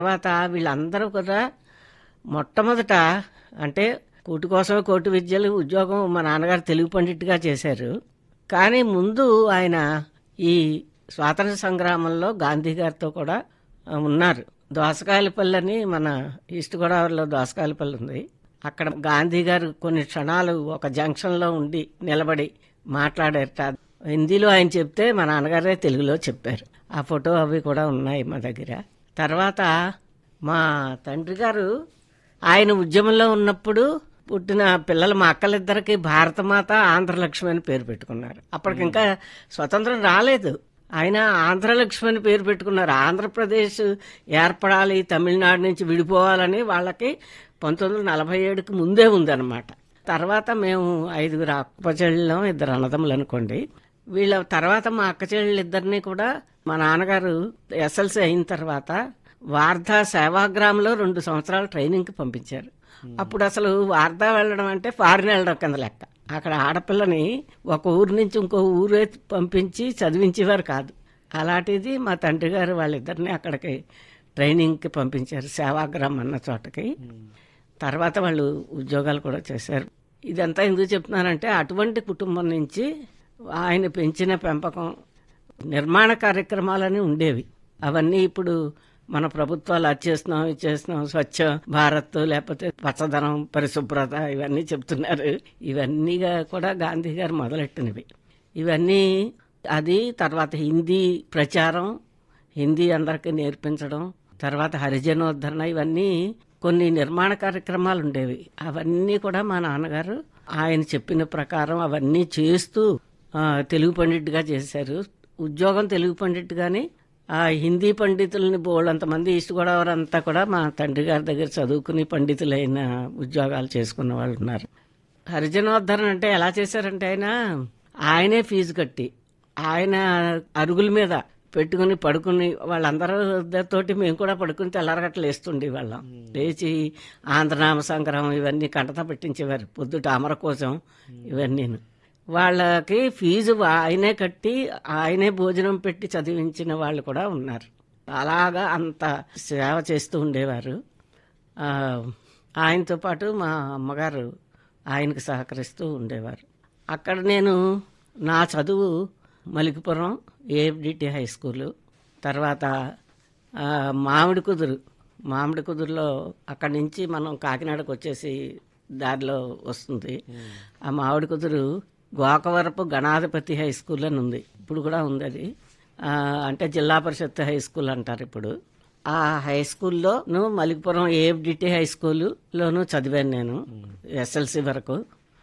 తర్వాత వీళ్ళందరూ కూడా మొట్టమొదట అంటే కూటి కోసమే కోటి విద్యలు ఉద్యోగం మా నాన్నగారు తెలుగు పండిట్గా చేశారు కానీ ముందు ఆయన ఈ స్వాతంత్ర సంగ్రామంలో గాంధీ గారితో కూడా ఆ, ఉన్నారు దోసకాయలపల్లి అని మన ఈస్ట్ గోదావరిలో దోసకాయలపల్లి ఉంది అక్కడ గాంధీ గారు కొన్ని క్షణాలు ఒక జంక్షన్లో ఉండి నిలబడి మాట్లాడారట హిందీలో ఆయన చెప్తే మా నాన్నగారే తెలుగులో చెప్పారు ఆ ఫోటో అవి కూడా ఉన్నాయి మా దగ్గర తర్వాత మా తండ్రి గారు ఆయన ఉద్యమంలో ఉన్నప్పుడు పుట్టిన పిల్లలు మా అక్కలిద్దరికి భారతమాత ఆంధ్రలక్ష్మి అని పేరు పెట్టుకున్నారు అప్పటికి ఇంకా స్వతంత్రం రాలేదు ఆయన ఆంధ్రలక్ష్మి అని పేరు పెట్టుకున్నారు ఆంధ్రప్రదేశ్ ఏర్పడాలి తమిళనాడు నుంచి విడిపోవాలని వాళ్ళకి పంతొమ్మిది వందల నలభై ఏడుకి ముందే ఉందన్నమాట తర్వాత మేము ఐదుగురు అక్క చెల్లెళ్ళం ఇద్దరు అన్నదమ్ములు అనుకోండి వీళ్ళ తర్వాత మా అక్క చెల్లెళ్ళిద్దరిని కూడా మా నాన్నగారు ఎస్ఎల్సీ అయిన తర్వాత వార్ధా సేవాగ్రామ్లో రెండు సంవత్సరాలు ట్రైనింగ్కి పంపించారు అప్పుడు అసలు వార్ధా వెళ్ళడం అంటే ఫారిన్ వెళ్ళడం కింద లెక్క అక్కడ ఆడపిల్లని ఒక ఊరు నుంచి ఇంకో ఊరు పంపించి చదివించేవారు కాదు అలాంటిది మా తండ్రి గారు వాళ్ళిద్దరిని అక్కడికి ట్రైనింగ్కి పంపించారు సేవాగ్రామ్ అన్న చోటకి తర్వాత వాళ్ళు ఉద్యోగాలు కూడా చేశారు ఇదంతా ఎందుకు చెప్తున్నానంటే అటువంటి కుటుంబం నుంచి ఆయన పెంచిన పెంపకం నిర్మాణ కార్యక్రమాలని ఉండేవి అవన్నీ ఇప్పుడు మన ప్రభుత్వాలు అది చేస్తున్నాం ఇది చేస్తున్నాం స్వచ్ఛ భారత్ లేకపోతే పచ్చదనం పరిశుభ్రత ఇవన్నీ చెప్తున్నారు ఇవన్నీగా కూడా గాంధీ గారు మొదలెట్టినవి ఇవన్నీ అది తర్వాత హిందీ ప్రచారం హిందీ అందరికీ నేర్పించడం తర్వాత హరిజనోద్ధరణ ఇవన్నీ కొన్ని నిర్మాణ కార్యక్రమాలు ఉండేవి అవన్నీ కూడా మా నాన్నగారు ఆయన చెప్పిన ప్రకారం అవన్నీ చేస్తూ ఆ, తెలుగు పండిట్గా చేశారు ఉద్యోగం తెలుగు పండిట్ కానీ ఆ హిందీ పండితులని బోళ్ళంతమంది ఈస్ట్ గోదావరి అంతా కూడా మా తండ్రి గారి దగ్గర చదువుకుని పండితులైన ఉద్యోగాలు చేసుకున్న వాళ్ళు ఉన్నారు హరిజనోద్ధరణ అంటే ఎలా చేశారంటే ఆయన ఆయనే ఫీజు కట్టి ఆయన అరుగుల మీద పెట్టుకుని పడుకుని వాళ్ళందరితోటి మేము కూడా పడుకుని తెల్లారగట్ల లేస్తుండే వాళ్ళం లేచి ఆంధ్రనామ సంగ్రహం ఇవన్నీ కంటత పెట్టించేవారు పొద్దుట అమర కోసం ఇవన్నీ వాళ్ళకి ఫీజు ఆయనే కట్టి ఆయనే భోజనం పెట్టి చదివించిన వాళ్ళు కూడా ఉన్నారు అలాగా అంత సేవ చేస్తూ ఉండేవారు ఆ, ఆయనతో పాటు మా అమ్మగారు ఆయనకు సహకరిస్తూ ఉండేవారు అక్కడ నేను నా చదువు మలికిపురం ఏఎఫ్డిటి హై స్కూలు తర్వాత ఆ, మామిడి కుదురు మామిడి కుదురులో అక్కడి నుంచి మనం కాకినాడకు వచ్చేసి దారిలో వస్తుంది ఆ మామిడి కుదురు గోకవరపు గణాధిపతి హై స్కూల్ అని ఉంది ఇప్పుడు కూడా ఉంది అది ఆ, అంటే జిల్లా పరిషత్ హై స్కూల్ అంటారు ఇప్పుడు ఆ హై స్కూల్లోను మలికిపురం ఏఎఫ్డిటి హై స్కూల్లోనూ చదివాను నేను ఎస్ఎల్సి వరకు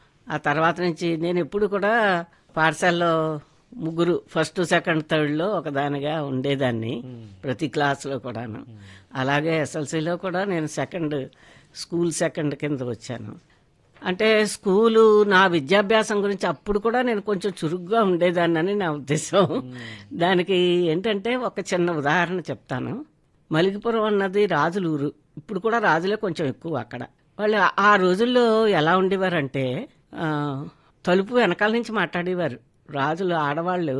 ఆ తర్వాత నుంచి నేను ఎప్పుడు కూడా పాఠశాలలో ముగ్గురు ఫస్ట్ సెకండ్ థర్డ్లో ఒకదానిగా ఉండేదాన్ని ప్రతి క్లాస్లో కూడాను అలాగే ఎస్ఎల్సిలో కూడా నేను సెకండ్ స్కూల్ సెకండ్ కింద వచ్చాను అంటే స్కూలు నా విద్యాభ్యాసం గురించి అప్పుడు కూడా నేను కొంచెం చురుగ్గా ఉండేదాన్నని నా ఉద్దేశం దానికి ఏంటంటే ఒక చిన్న ఉదాహరణ చెప్తాను మలికిపురం అన్నది రాజుల ఊరు ఇప్పుడు కూడా రాజులే కొంచెం ఎక్కువ అక్కడ వాళ్ళు ఆ రోజుల్లో ఎలా ఉండేవారంటే ఆ, తలుపు వెనకాల నుంచి మాట్లాడేవారు రాజులు ఆడవాళ్ళు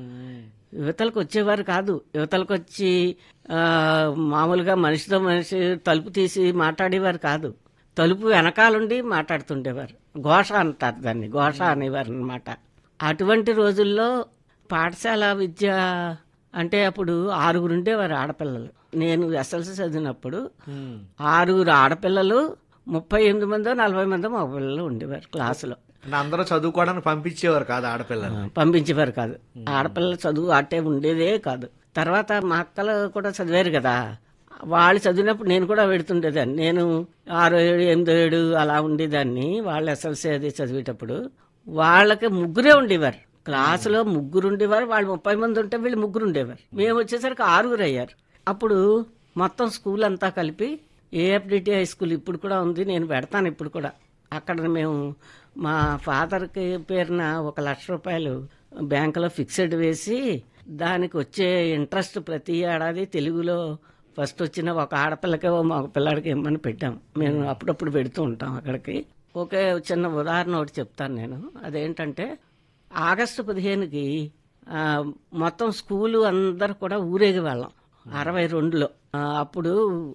యువతలకు వచ్చేవారు కాదు యువతలకు వచ్చి ఆ, మామూలుగా మనిషితో మనిషి తలుపు తీసి మాట్లాడేవారు కాదు తలుపు వెనకాలుండి మాట్లాడుతుండేవారు ఘోష అంటారు దాన్ని ఘోష అనేవారు అనమాట అటువంటి రోజుల్లో పాఠశాల విద్య అంటే అప్పుడు ఆరుగురు ఉండేవారు ఆడపిల్లలు నేను ఎస్ఎల్సి చదివినప్పుడు ఆరుగురు ఆడపిల్లలు ముప్పై ఎనిమిది మందో నలభై మందో మగపిల్లలు ఉండేవారు క్లాసులో అంటే అందరూ చదువుకోవడానికి పంపించేవారు కాదు ఆడపిల్లలు పంపించేవారు కాదు ఆడపిల్లల చదువు అట్టే ఉండేదే కాదు తర్వాత మా అక్కలు కూడా చదివారు కదా వాళ్ళు చదివినప్పుడు నేను కూడా పెడుతుండేదాన్ని నేను ఆరో ఏడు ఎనిమిదో ఏడు అలా ఉండేదాన్ని వాళ్ళు ఎస్ఎల్సీ అది చదివేటప్పుడు వాళ్ళకి ముగ్గురే ఉండేవారు క్లాసులో ముగ్గురు ఉండేవారు వాళ్ళు ముప్పై మంది ఉంటే వీళ్ళు ముగ్గురు ఉండేవారు మేము వచ్చేసరికి ఆరుగురు అయ్యారు అప్పుడు మొత్తం స్కూల్ అంతా కలిపి ఏఎఫ్డిటి హై స్కూల్ ఇప్పుడు కూడా ఉంది నేను పెడతాను ఇప్పుడు కూడా అక్కడ మేము మా ఫాదర్కి పేరున ఒక లక్ష రూపాయలు బ్యాంకులో ఫిక్స్డ్ వేసి దానికి వచ్చే ఇంట్రెస్ట్ ప్రతి ఏడాది తెలుగులో ఫస్ట్ వచ్చిన ఒక ఆడపిల్లకి ఓ మగ పిల్లాడికి ఇమ్మని పెట్టాం మేము అప్పుడప్పుడు పెడుతూ ఉంటాం అక్కడికి ఒకే చిన్న ఉదాహరణ ఒకటి చెప్తాను నేను అదేంటంటే ఆగస్టు పదిహేనుకి ఆ, మొత్తం స్కూలు అందరు కూడా ఊరేగి వాళ్ళం అరవై రెండులో ఆ, అప్పుడు